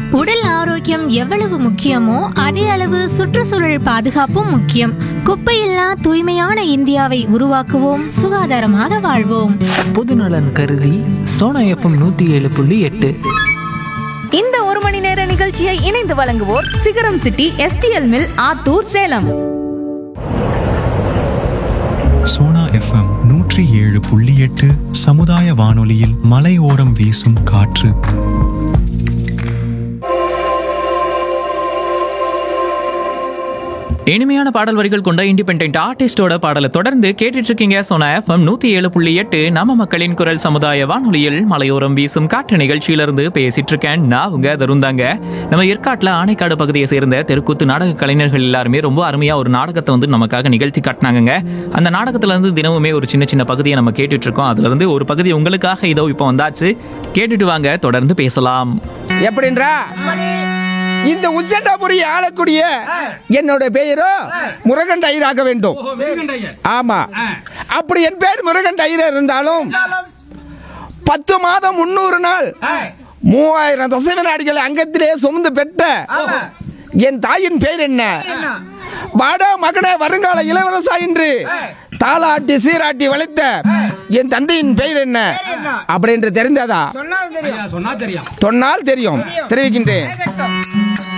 உடல் ஆரோக்கியம் எவ்வளவு முக்கியமோ அதே அளவு சுற்றுச்சூழல் பாதுகாப்பும் முக்கியம் குப்பையில்லா தூய்மையான இந்தியாவை உருவாக்குவோம் சுகாதாரமாக வாழ்வோம் பொதுநலன் கருதி சோனா எஃப்எம் நூற்றி ஏழு புள்ளி எட்டு இந்த ஒரு மணி நேர நிகழ்ச்சியை இணைந்து வழங்குவோர் Sigaram city STL mill Attur Salem Sona FM நூற்றி ஏழு புள்ளி எட்டு சமுதாய வானொலியில் மலையோரம் வீசும் காற்று இனிமையான பாடல் வரிகள் கொண்ட இண்டிபெண்ட் ஆர்டிஸ்டோட பாடலை தொடர்ந்து கேட்டுட்டு இருக்கீங்க சோனா எஃப்எம் நூத்தி ஏழு புள்ளி எட்டு நம்ம மக்களின் குரல் சமுதாய வானொலியில் மலையோரம் வீசும் காற்று நிகழ்ச்சியிலிருந்து பேசிட்டு இருக்கேன் நான் உங்க தருந்தாங்க நம்ம ஏற்காட்டுல ஆனைக்காடு பகுதியை சேர்ந்த தெருக்கூத்து நாடக கலைஞர்கள் எல்லாருமே ரொம்ப அருமையா ஒரு நாடகத்தை வந்து நமக்காக நிகழ்த்தி காட்டினாங்க அந்த நாடகத்துல இருந்து தினமுமே ஒரு சின்ன சின்ன பகுதியை நம்ம கேட்டுட்டு இருக்கோம் அதுல இருந்து ஒரு பகுதி உங்களுக்காக இதோ இப்போ வந்தாச்சு கேட்டுட்டு வாங்க தொடர்ந்து பேசலாம் எப்படின்றா இந்த உச்சண்டாபுரியை ஆளக்கூடிய என்னோட பெயரோ முருகன் ஐயராக வேண்டும் ஆமா அப்படி என் பேர் முருகன் ஐயர் இருந்தாலும் பத்து மாதம் முன்னூறு நாள் மூவாயிரம் தசம நாடுகள் அங்கத்திலே சுமந்து பெற்ற என் தாயின் பேர் என்ன வாடா மகனே வருங்கால இளவரசா என்று தாளாட்டி சீராட்டி வளைத்த என் தந்தையின் பெயர் என்ன அப்படின்னு தெரிந்ததா சொன்னா தெரியும் சொன்னால் தெரியும் தெரிவிக்கின்றேன்